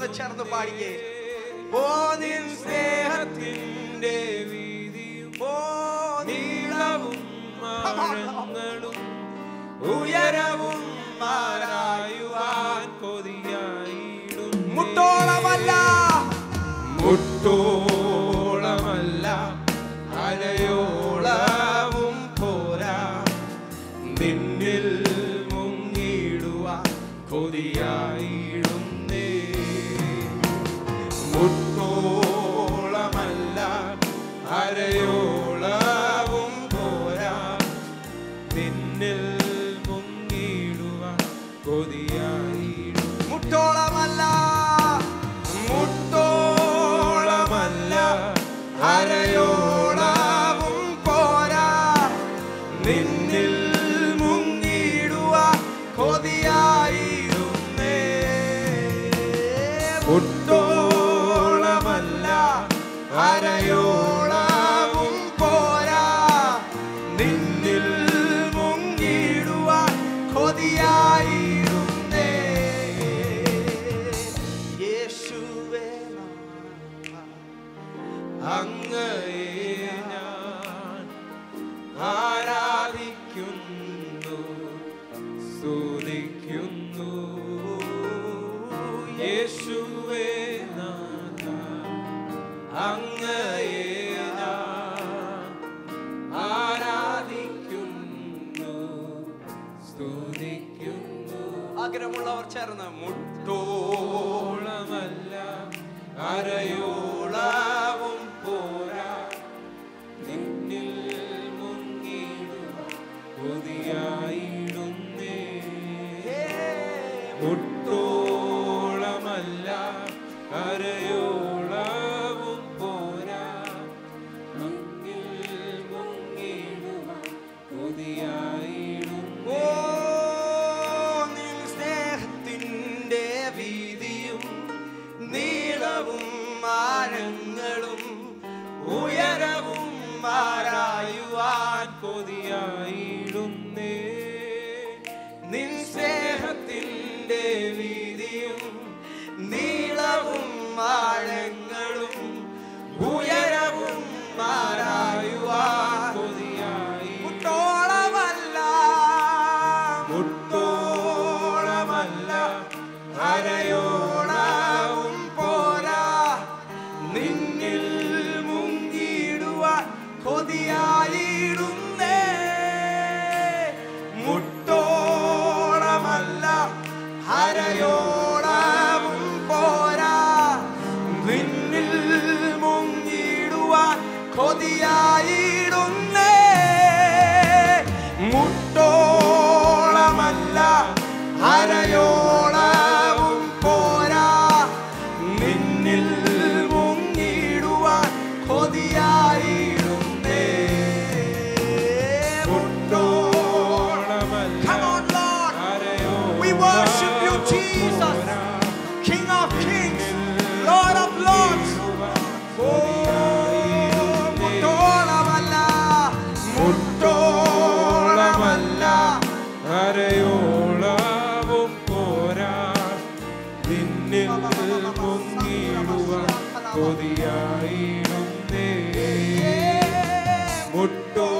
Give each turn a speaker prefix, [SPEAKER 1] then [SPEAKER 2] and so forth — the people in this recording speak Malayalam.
[SPEAKER 1] കൂടെ ചേർന്ന് പാടിക്കേ ഓ നിൻ സ്നേഹത്തിന്റെ വീതിയും ഓ നീളവും
[SPEAKER 2] ആഴങ്ങളും
[SPEAKER 1] ഉയരവും മാറായുവാൻ
[SPEAKER 2] കൊതിയായിടും
[SPEAKER 1] മുട്ടോളമല്ല
[SPEAKER 2] മുട്ടോളമല്ല അരയോളവും പോരാ നിന്നിൽ മുങ്ങിടുക കൊതിയായിടുന്നേ മുട്ടോളമല്ല അരയോളവും പോരാ നിന്നിൽ മുങ്ങിടുക കൊതിയായിടും
[SPEAKER 1] മുട്ടോളമല്ല
[SPEAKER 2] മുട്ടോളമല്ല അരയോളവും പോരാ നിന്നിൽ മുങ്ങിടുക
[SPEAKER 1] കൊതിയായിരുന്നേ
[SPEAKER 2] മുട്ടോളമല്ല
[SPEAKER 1] അരയോളവും പോരാ നിന്നിൽ മുങ്ങിടുവാൻ കൊതിയായിരുന്നേ യേശുവേ
[SPEAKER 2] അങ്ങയെ ഞാൻ ആരാധിക്കുന്നു സ്തുതിക്കുന്നു യേശുവേ നാഥ അങ്ങയെ ഞാൻ ആരാധിക്കുന്നു സ്തുതിക്കുന്നു
[SPEAKER 1] ആഗ്രഹമുള്ളവർ ചേർന്ന് മുട്ടോ
[SPEAKER 2] മുട്ടോളമല്ല അരയോളവും പോരാ നിന്നിൽ മുങ്ങിടുക കൊതിയായിടുന്നേ മുട്ടോളമല്ല അരയോളവും പോരാ നിന്നിൽ മുങ്ങിടുക കൊതിയായിടുന്നേ
[SPEAKER 1] ഓ നിൻ സ്നേഹത്തിൻ്റെ വീതിയും നീളവും ആഴങ്ങളും ഉയരവും മാറായുവാൻ
[SPEAKER 2] കൊതിയായിടുന്നേ
[SPEAKER 1] നിൻ സ്നേഹത്തിൻ്റെ വീതിയും നീളവും ആഴങ്ങളും ഉയരവും മാറായുവാൻ
[SPEAKER 2] കൊതിയായി
[SPEAKER 1] മുട്ടോളമല്ല
[SPEAKER 2] മുട്ടോളമല്ല
[SPEAKER 1] അരയോളവും പോരാ നിന്നിൽ മുങ്ങിടുവാൻ കൊതിയായിടുന്നേ മുട്ടോളമല്ല അരയോളവും പോരാ നിന്നിൽ മുങ്ങിടുവാൻ കൊതിയായിടുന്നേ മുട്ടോളമല്ല അരയോളവും പോരാ നിന്നിൽ മുങ്ങിടുവാൻ കൊതിയായിടുന്നേ
[SPEAKER 2] മുട്ടോളമല്ല
[SPEAKER 1] Come on, Lord.
[SPEAKER 2] അരയോളവും
[SPEAKER 1] We worship you, Jesus.
[SPEAKER 2] പോരാ.
[SPEAKER 1] King of kings, Lord of lords. ഓ, മുട്ടോളമല്ല, മുട്ടോളമല്ല.
[SPEAKER 2] അരയോളവും പോരാ നിന്നിൽ മുങ്ങിടുക കൊതിയായിടുന്നേ മുട്ടോ